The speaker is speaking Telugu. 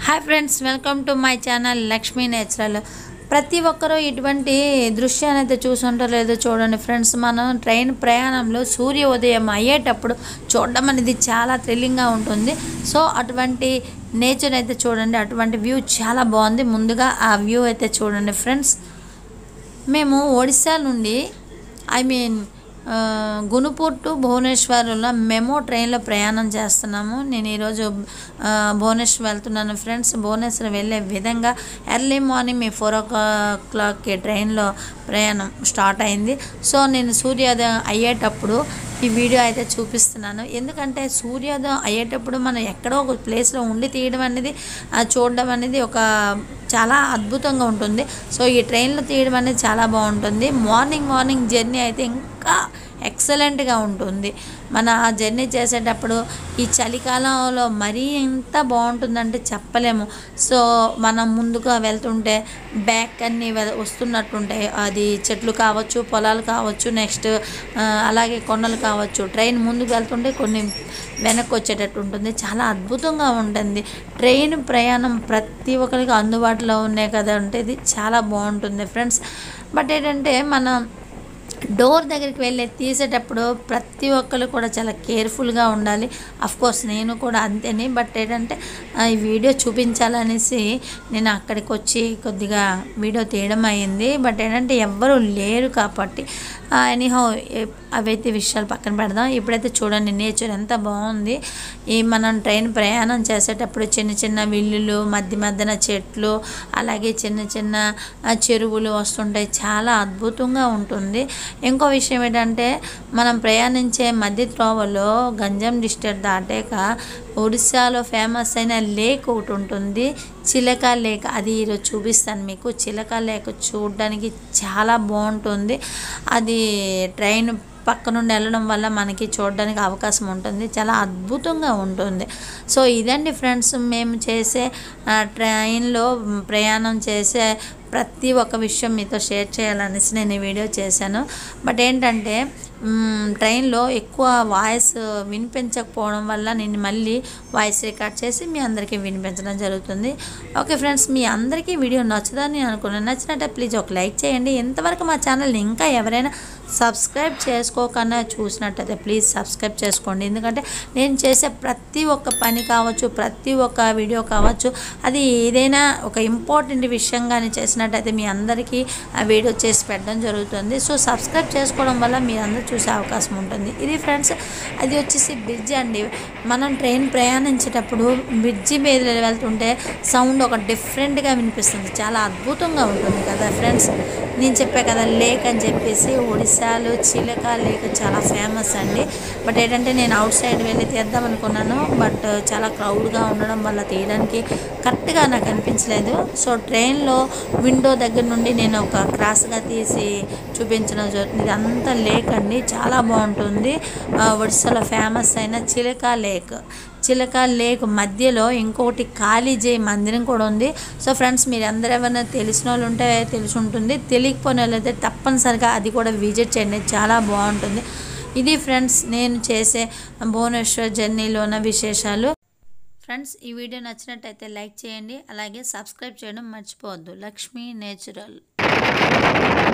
hi friends welcome to my channel Lakshmi natural ప్రతి ఒక్కరూ ఇటువంటి దృశ్యాన్ని అయితే చూసుంటారో లేదో చూడండి ఫ్రెండ్స్ మనం ట్రైన్ ప్రయాణంలో సూర్య ఉదయం అయ్యేటప్పుడు చూడడం అనేది చాలా థ్రిల్లింగ్గా ఉంటుంది సో అటువంటి నేచర్ అయితే చూడండి అటువంటి వ్యూ చాలా బాగుంది ముందుగా ఆ వ్యూ అయితే చూడండి ఫ్రెండ్స్ మేము ఒడిశా నుండి ఐ మీన్ ఆ, గునుపూర్ టు భువనేశ్వర్లో మెమో ట్రైన్లో ప్రయాణం చేస్తున్నాము నేను ఈరోజు ఆ, భువనేశ్వర్ వెళ్తున్నాను ఫ్రెండ్స్ భువనేశ్వర్ వెళ్ళే విధంగా ఎర్లీ మార్నింగ్ మీ ఫోర్ ఓ క్లాక్కి ట్రైన్లో ప్రయాణం స్టార్ట్ అయింది సో నేను సూర్యోదయం అయ్యేటప్పుడు ఈ వీడియో అయితే చూపిస్తున్నాను ఎందుకంటే సూర్యోదయం అయ్యేటప్పుడు మనం ఎక్కడో ఒక ప్లేస్లో ఉండి తీయడం అనేది ఆ, చూడడం అనేది ఒక చాలా అద్భుతంగా ఉంటుంది సో ఈ ట్రైన్లో తీయడం అనేది చాలా బాగుంటుంది మార్నింగ్ మార్నింగ్ జర్నీ అయితే ఇంకా ఎక్సలెంట్గా ఉంటుంది మన ఆ జర్నీ చేసేటప్పుడు ఈ చలికాలంలో మరీ ఎంత బాగుంటుందంటే చెప్పలేము సో మనం ముందుగా వెళ్తుంటే బ్యాక్ అన్నీ వె- వస్తున్నట్టుంటాయి అది చెట్లు కావచ్చు పొలాలు కావచ్చు నెక్స్ట్ అలాగే కొండలు కావచ్చు ట్రైన్ ముందుకు వెళ్తుంటే కొన్ని వెనక్కి వచ్చేటట్టు ఉంటుంది చాలా అద్భుతంగా ఉంటుంది ట్రైన్ ప్రయాణం ప్రతి ఒక్కరికి అందుబాటులో ఉన్నాయి కదా అంటే ఇది చాలా బాగుంటుంది ఫ్రెండ్స్ బట్ ఏంటంటే మనం డోర్ దగ్గరికి వెళ్ళి తీసేటప్పుడు ప్రతి ఒక్కరు కూడా చాలా కేర్ఫుల్గా ఉండాలి కోర్స్ నేను కూడా అంతేనే బట్ ఏంటంటే ఆ, ఈ వీడియో చూపించాలనేసి నేను అక్కడికి వచ్చి కొద్దిగా వీడియో తీయడం అయింది బట్ ఏంటంటే ఎవ్వరూ లేరు కాబట్టి ఎనీహౌ అవైతే విషయాలు పక్కన పెడదాం ఇప్పుడైతే చూడండి నేచర్ ఎంత బాగుంది ఈ మనం ట్రైన్ ప్రయాణం చేసేటప్పుడు చిన్న చిన్న విల్లులు మధ్య మధ్యన చెట్లు అలాగే చిన్న చిన్న ఆ, చెరువులు వస్తుంటాయి చాలా అద్భుతంగా ఉంటుంది ఇంకో విషయం ఏంటంటే మనం ప్రయాణించే మధ్య త్రోవలో గంజం డిస్ట్రిక్ట్ దాటాక ఒడిశాలో ఫేమస్ అయిన లేక్ ఒకటి ఉంటుంది చిలక లేక్ అది ఈరోజు చూపిస్తాను మీకు చిలక లేక్ చూడడానికి చాలా బాగుంటుంది అది ట్రైన్ పక్క నుండి వెళ్ళడం వల్ల మనకి చూడడానికి అవకాశం ఉంటుంది చాలా అద్భుతంగా ఉంటుంది సో ఇదండి ఫ్రెండ్స్ మేము చేసే ఆ, ట్రైన్లో ప్రయాణం చేసే ప్రతి ఒక్క విషయం మీతో షేర్ చేయాలనేసి నేను ఈ వీడియో చేశాను బట్ ఏంటంటే మ్, ట్రైన్లో ఎక్కువ వాయిస్ వినిపించకపోవడం వల్ల నేను మళ్ళీ వాయిస్ రికార్డ్ చేసి మీ అందరికీ వినిపించడం జరుగుతుంది ఓకే ఫ్రెండ్స్ మీ అందరికీ వీడియో నచ్చుదని నేను అనుకున్నాను నచ్చినట్టే ప్లీజ్ ఒక లైక్ చేయండి ఇంతవరకు మా ఛానల్ని ఇంకా ఎవరైనా సబ్స్క్రైబ్ చేసుకోకుండా చూసినట్టయితే ప్లీజ్ సబ్స్క్రైబ్ చేసుకోండి ఎందుకంటే నేను చేసే ప్రతి ఒక్క పని కావచ్చు ప్రతి ఒక్క వీడియో కావచ్చు అది ఏదైనా ఒక ఇంపార్టెంట్ విషయంగానే చేసినట్టయితే మీ అందరికీ ఆ వీడియో చేసి పెట్టడం జరుగుతుంది సో సబ్స్క్రైబ్ చేసుకోవడం వల్ల మీ అందరూ చూసే అవకాశం ఉంటుంది ఇది ఫ్రెండ్స్ అది వచ్చేసి బ్రిడ్జ్ అండి మనం ట్రైన్ ప్రయాణించేటప్పుడు బ్రిడ్జి మీద వెళ్తుంటే సౌండ్ ఒక డిఫరెంట్గా వినిపిస్తుంది చాలా అద్భుతంగా ఉంటుంది కదా ఫ్రెండ్స్ నేను చెప్పా కదా లేక్ అని చెప్పేసి ఒడిశాలో చిలక లేక్ చాలా ఫేమస్ అండి బట్ ఏంటంటే నేను అవుట్ సైడ్ వెళ్ళి తీద్దాం అనుకున్నాను బట్ చాలా క్రౌడ్గా ఉండడం వల్ల తీయడానికి కరెక్ట్గా నాకు అనిపించలేదు సో ట్రైన్లో విండో దగ్గర నుండి నేను ఒక క్రాస్గా తీసి చూపించడం జరుగుతుంది ఇదంతా లేక్ అండి చాలా బాగుంటుంది ఆ, ఒడిశాలో ఫేమస్ అయిన చిలక లేక్ చిలక లేక్ మధ్యలో ఇంకొకటి కాళీజీ మందిరం కూడా ఉంది సో ఫ్రెండ్స్ మీరు అందరూ ఎవరైనా తెలిసిన వాళ్ళు ఉంటే తెలిసి ఉంటుంది తెలియకపోయిన వాళ్ళు అయితే తప్పనిసరిగా అది కూడా విజిట్ చేయండి చాలా బాగుంటుంది ఇది ఫ్రెండ్స్ నేను చేసే భువనేశ్వర్ జర్నీలో ఉన్న విశేషాలు ఫ్రెండ్స్ ఈ వీడియో నచ్చినట్టయితే లైక్ చేయండి అలాగే సబ్స్క్రైబ్ చేయడం మర్చిపోవద్దు లక్ష్మీ నేచురల్